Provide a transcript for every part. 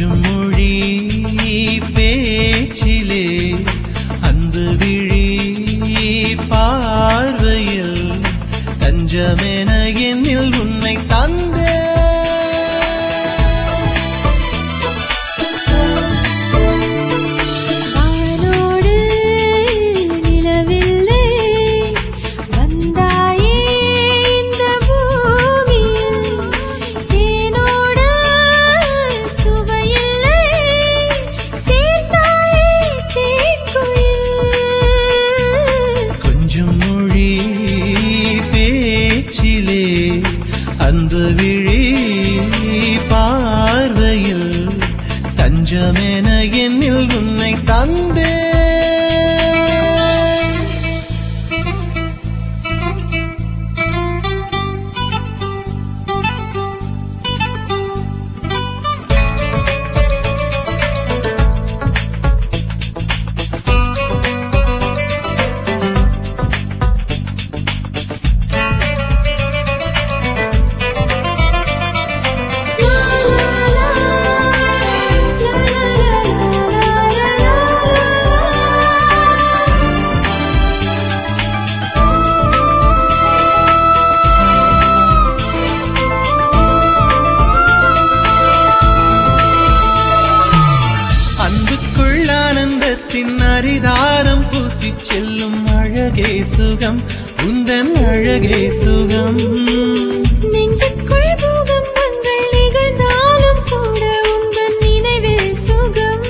கொஞ்சம் மொழி பேச்சிலே அந்த விழி பார்வையில் தஞ்சமென என்னில் உன்னை தந்தே வானோடு நிலவில்லை வந்தாயே இந்த பூமியில் தேனோடு சுவையில்லை சேர்ந்தாயே தேன்குயில் கொஞ்சம் மொழி பேச்சிலே அந்த விழி பார்வையில் தஞ்சமென என்னில் உன்னை தந்தே அன்புக்குள் ஆனந்தத்தின் அரிதாரம் பூசி செல்லும் அழகே சுகம் உந்தன் அழகே சுகம் நெஞ்சுக்குள் பூகம்பங்கள் நிகழ்ந்தாலும் கூட உந்தன் நினைவே சுகம்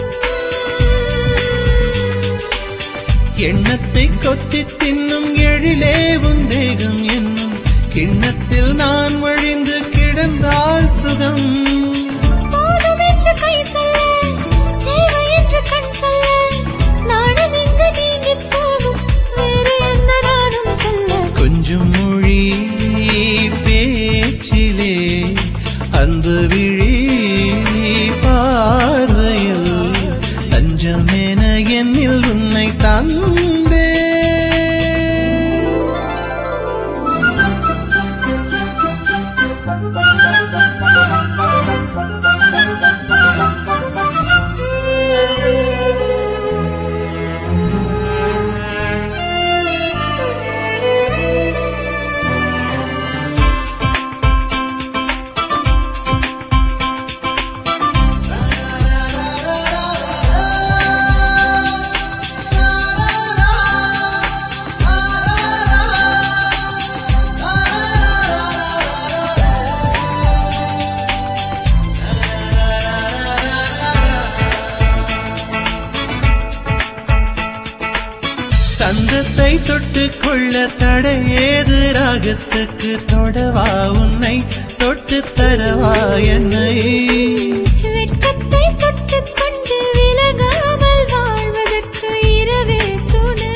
எண்ணத்தை கொத்தி தின்னும் எழிலே உந்தேகம் என்னும் கிண்ணத்தில் நான் வழிந்து கிடந்தால் சுகம் போதும் என்று கை சொல்ல தேவை என்று கண் சொல்ல நானும் இங்கு நீங்கி போகும் வேறு என்ன நானும் சொல்ல கொஞ்சம் மொழி பேச்சிலே அந்த விழி பார்வையில் தஞ்சமென என்னில் உன்னை தந்தே சந்தத்தை தொட்டு கொள்ள தடையேது ராகத்துக்கு தொடவா உன்னை தொட்டு தரவா என்னை வெட்கத்தை தொட்டுக் கொண்டு விலகாமல் வாழ்வதற்கு இரவே துணை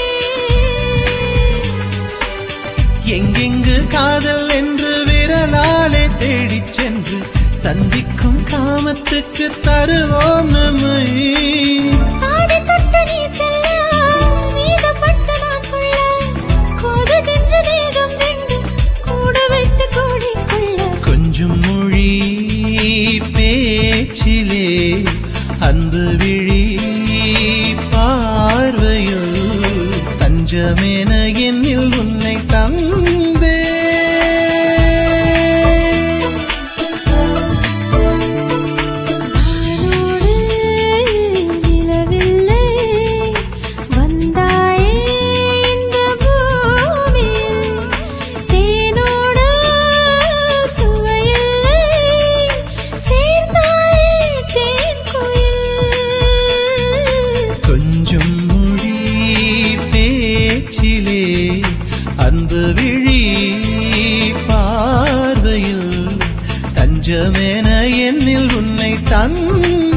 எங்கெங்கு காதல் என்று விரலாலே தேடிச் சென்று சந்திக்கும் காமத்துக்கு தருவோம் நம்மை பாதி தொட்டு நீ செல்ல மீதப்பட்டு நான் கொள்ள கோதுகின்ற தேகம் ரெண்டும் கூட விட்டு கூடிக்கொள்ள கொஞ்சம் மொழி பேச்சிலே அந்த விழி பார்வையில் தஞ்சமென என்னில் உன்னை தந்தே வானோடு நிலவில்லை வந்தாயே இந்த பூமியில் தேனோடு சுவையில்லை சேர்ந்தாயே தேன்குயில் கொஞ்சம் மொழி பேச்சிலே அந்த விழி பார்வையில் தஞ்சமென என்னில் உன்னை தந்த